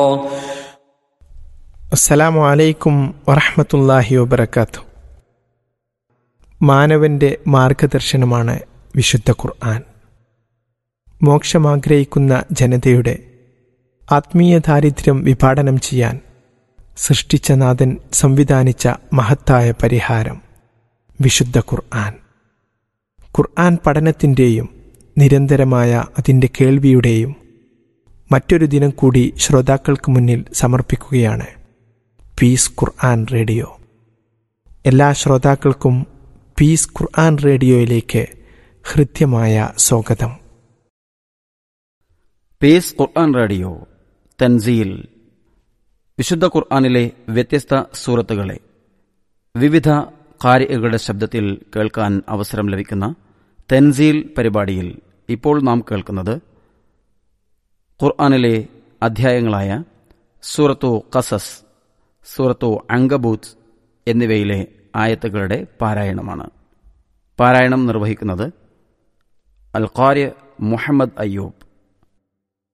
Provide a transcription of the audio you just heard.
അസ്സലാമു അലൈക്കും വറഹമത്തല്ലാഹി വബർക്കാത്തു മാനവന്റെ മാർഗദർശനമാണ് വിശുദ്ധ ഖുർആൻ മോക്ഷമാഗ്രഹിക്കുന്ന ജനതയുടെ ആത്മീയ ദാരിദ്ര്യം വിഭാടനം ചെയ്യാൻ സൃഷ്ടിച്ച നാഥൻ സംവിധാനിച്ച മഹത്തായ പരിഹാരം വിശുദ്ധ ഖുർആൻ ഖുർആൻ പഠനത്തിൻ്റെയും നിരന്തരമായ അതിൻ്റെ കേൾവിയുടെയും മറ്റൊരു ദിനം കൂടി ശ്രോതാക്കൾക്ക് മുന്നിൽ സമർപ്പിക്കുകയാണ് പീസ് ഖുർആൻ റേഡിയോ എല്ലാ ശ്രോതാക്കൾക്കും പീസ് ഖുർആൻ റേഡിയോയിലേക്ക് ഹൃദ്യമായ സ്വാഗതം പേസ് ഖുർആൻ റേഡിയോ തൻസീൽ വിശുദ്ധ ഖുർആനിലെ വ്യത്യസ്ത സൂറത്തുകളെ വിവിധ കാര്യങ്ങളുടെ ശബ്ദത്തിൽ കേൾക്കാൻ അവസരം ലഭിക്കുന്ന തൻസീൽ പരിപാടിയിൽ ഇപ്പോൾ നാം കേൾക്കുന്നത് ഖുർആനിലെ അധ്യായങ്ങളായ സൂറത്തു ഖസസ് സൂറത്തു അങ്കബൂത്ത് എന്നിവയിലെ ആയത്തുകളുടെ പാരായണമാണ് പാരായണം നിർവഹിക്കുന്നത് അൽ ഖാര്യ മുഹമ്മദ് അയ്യൂബ്